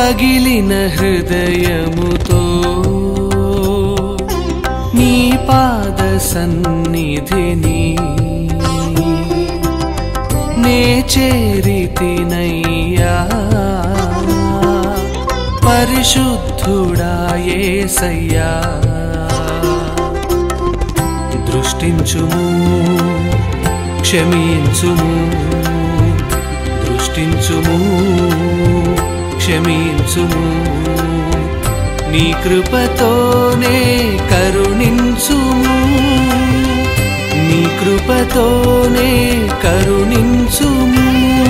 పగిలిన హృదయముతో నీ పాద సన్నిధిని నే చేరితినయ్యా పరిశుద్ధుడా యేసయ్యా దృష్టించుము క్షమించుము దృష్టించుము క్షమించుము నీ కృపతోనే కరుణించుము నీ కృపతోనే కరుణించుము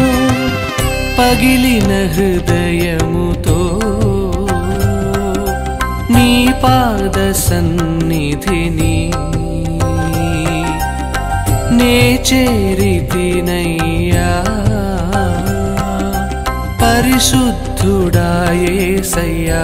పగిలిన హృదయముతో నీ పాద సన్నిధిని నే చేరితినయ్యా పరిశుద్ధుడా యేసయ్యా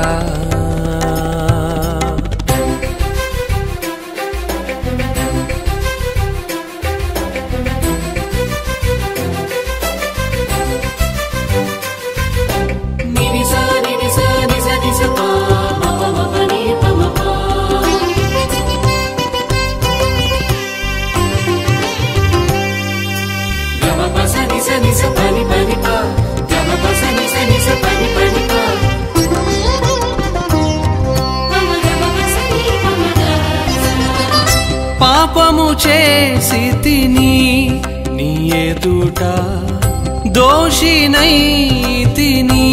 నినిస నినిస నిస నిస పా మప మప ని ప మ పా గమ పస నిస నిస పని పని పా గమ పస నిస నిస పని పని పా మమ గమ పస ని ప మ గ పాపము చేసి తిని నీ ఎదుట దోషినై తిని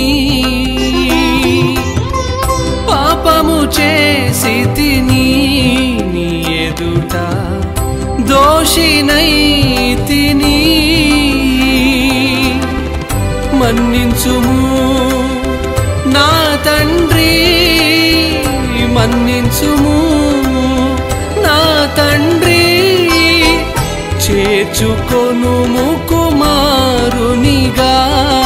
పాపము చేసి తిని నీ ఎదుట దోషినై తిని మన్నించుము నా తండ్రి మన్నించుము నా తండ్రి చేర్చుకొనుము కుమారునిగా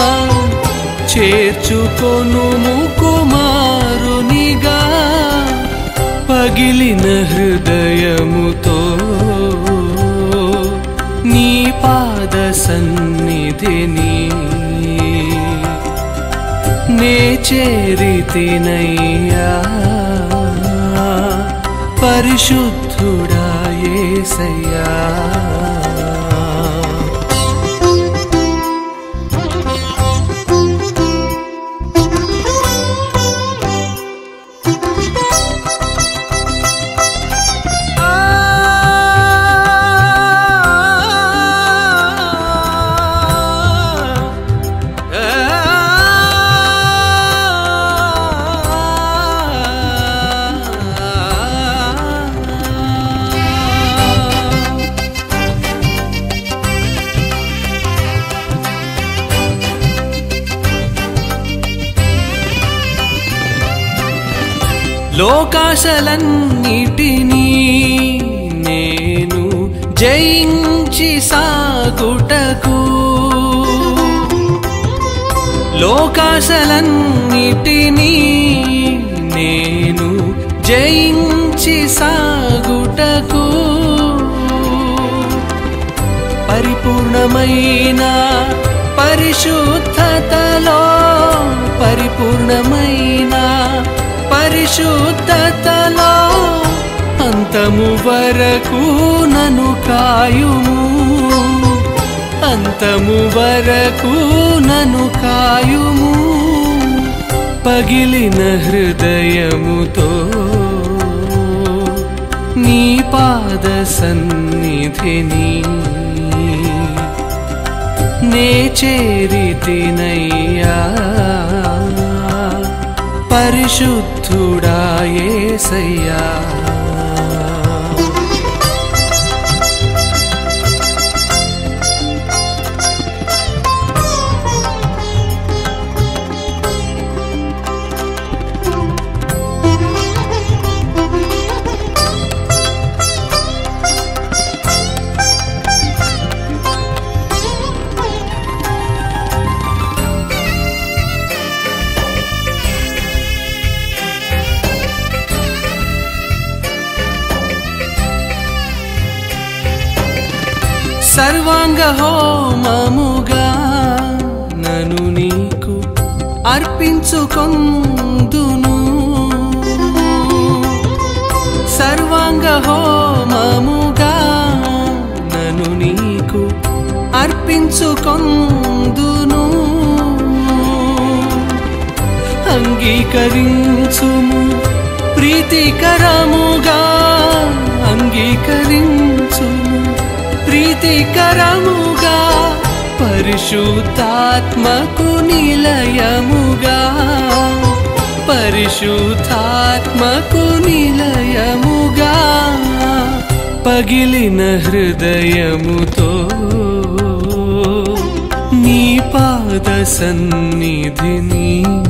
చేర్చుకొనుము కుమారునిగా పగిలిన హృదయముతో నీ పాద సన్నిధిని నే చేరితినయ్యా పరిశుద్ధుడా యేసయ్యా లోకాశలన్నిటినీ నేను జయించి సాగుటకు లోకాశలన్నిటినీ నేను జయించి సాగుటకు పరిపూర్ణమైన పరిశుద్ధతలో పరిపూర్ణమైన పరిశుద్ధతలో అంతము వరకు నను కాయుము అంతము వరకు నను కాయుము పగిలిన హృదయముతో నీ పాద సన్నిధిని నే చేరితినయ్యా పరిశుద్ధుడా యేసయ్యా సర్వాంగ హోమముగా నను నీకు అర్పించుకొందును సర్వాంగ హోమముగా నను నీకు అర్పించుకొందును అంగీకరించుము ప్రీతికరముగా అంగీకరించుము ప్రీతికరముగా పరిశుద్ధాత్మకు నిలయముగా పరిశుద్ధాత్మకు నిలయముగా పగిలిన హృదయముతో నీ పాద సన్నిధిని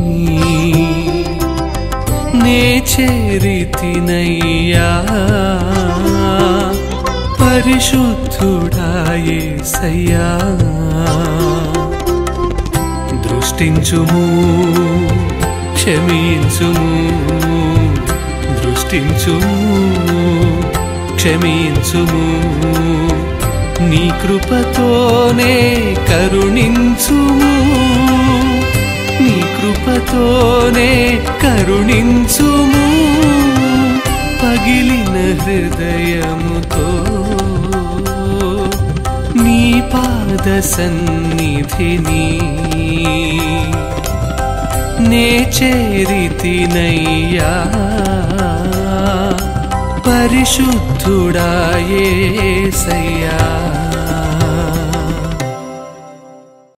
నే చేరితినయ్యా పరిశుద్ధుడాయే సయ్యా దృష్టించుము క్షమించుము దృష్టించుము క్షమించుము నీ కృపతోనే కరుణించుము నీ కృపతోనే కరుణించుము పగిలిన హృదయముతో నీ పాద సన్నిధిని నే చేరితినయ్యా పరిశుద్ధుడాయే సయ్యా